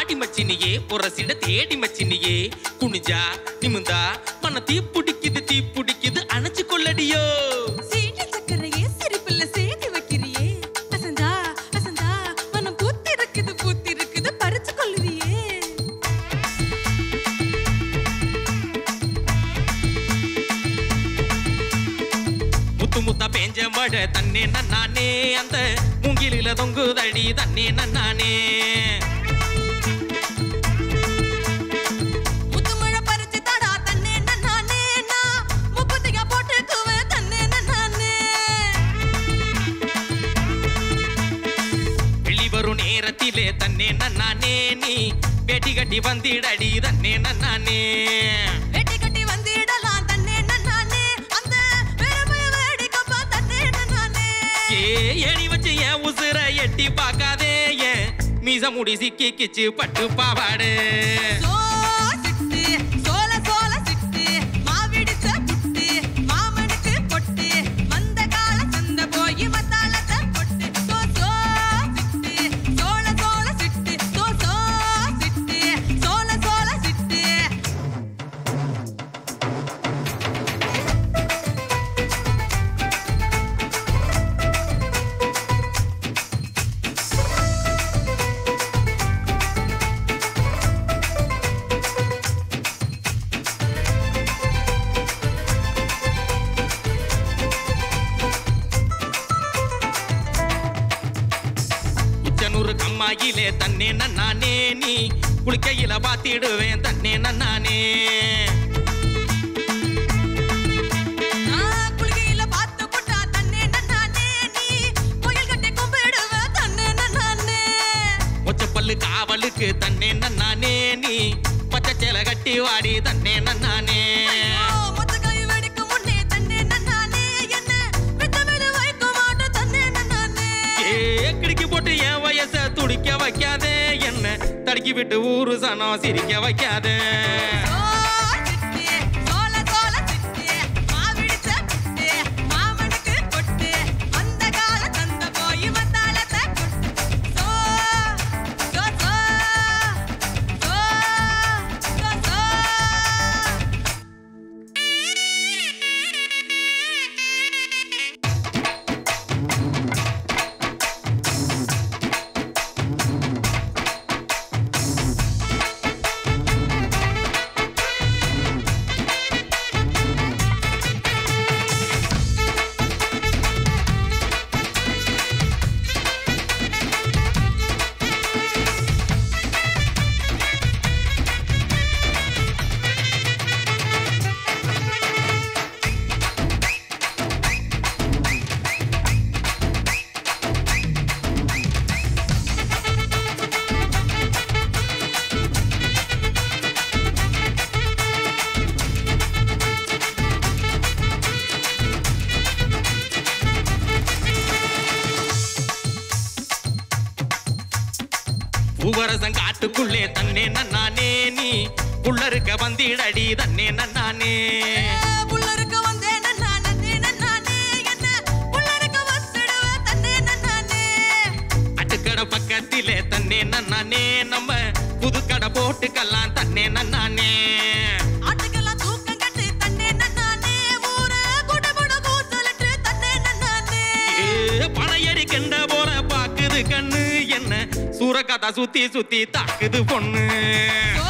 வாடி மச்சினியே புறசிட தேடி மச்சினியே குனிஞ்சா நிமிந்தா மன தீ பிடிக்குது தீ பிடிக்குது அணைச்சு கொள்ளடியோ சீனி சக்கரையே சிரிப்புல சேர்த்து வைக்கிறியே அசந்தா அசந்தா மனம் பூத்தி இருக்குது பூத்தி இருக்குது பறிச்சு கொள்ளுறியே முத்து முத்தா பேஞ்ச மழை தன்னே நன்னானே அந்த மூங்கிலில தொங்குதடி தன்னே நன்னானே முத்துமழை பறிச்சு தடா தன்னே நானே நான் முப்பத்தியா போட்டுக்குவேன் தன்னே நானே வெளிவரும் நேரத்திலே தன்னே நன்னானே நீ வேட்டி கட்டி வந்திடடி தன்னே நன்னானே வெட்டி கட்டி வந்திடலாம் தன்னே நானே அந்த வெறுமைய வேடிக்கப்பா தன்னே நானே ஏ ஏணி வச்சு என் உசுர எட்டி பார்க்காதே ஏன் மீச முடி சிக்கி கிச்சு பட்டு பாவாடு சோ சிட்டு சோல சோல சிட்டு மாவிடிச்ச புட்டு மாமனுக்கு பொட்டு வந்த கால சந்த போய் மத்தாளத்தை பொட்டு சோ சோ சிட்டு சோல சோல சிட்டு சோ சோ சிட்டு சோல சோல சிட்டு உச்சனூறு கம்மாயிலே தன்னே நன்னானே நீ குளிக்கையில பாத்திடுவேன் தன்னே நன்னானே நான் குளிகையில பார்த்து புட்டா தன்னே நானே நீ கோயில் கட்டி கும்பிடுவ தன்னே நானே ஒச்ச பல்லு காவலுக்கு தன்னே நன்னானே நீ பச்சை சேலை கட்டி வாடி தன்னே நன்னானே மொத்த கை வெடிக்கும் முன்னே தன்னே நானே என்ன விட்டமிடு வைக்க மாட்டேன் தன்னே நானே ஏ கிடுக்கி போட்டு என் வயச துடிக்க வைக்காதே என்ன தடுக்கி விட்டு ஊரு சனம் சிரிக்க வைக்காதே சோ சிட்டு சோல சோல சிட்டு மாவிடிச்ச புட்டு மாமனுக்கு பொட்டு அந்த கால தந்த போய் மத்தாளத்தை கொட்டு சோ சோ சோ சோ சோ சோ பூவரசன் காட்டுக்குள்ளே தன்னே நன்னானே நீ புள்ளருக்க வந்திடடி தன்னே நன்னானே புள்ளருக்கு வந்தேன் நானே நானே என்ன புள்ளருக்கு வசிடுவ தன்னே நானே அட்டுக்கடை பக்கத்திலே தன்னே நன்னானே நம்ம புதுக்கடை போட்டுக்கலாம் தன்னே நன்னானே ஆட்டுக்கெல்லாம் தூக்கம் கட்டு தன்னே நானே ஊர குட குட கூச்சலிட்டு தன்னே நானே ஏ பணம் ஏறி கெண்ட போற பாக்குது கண்ணு என்ன சூறக்கதா சுத்தி சுத்தி தாக்குது பொண்ணு சோ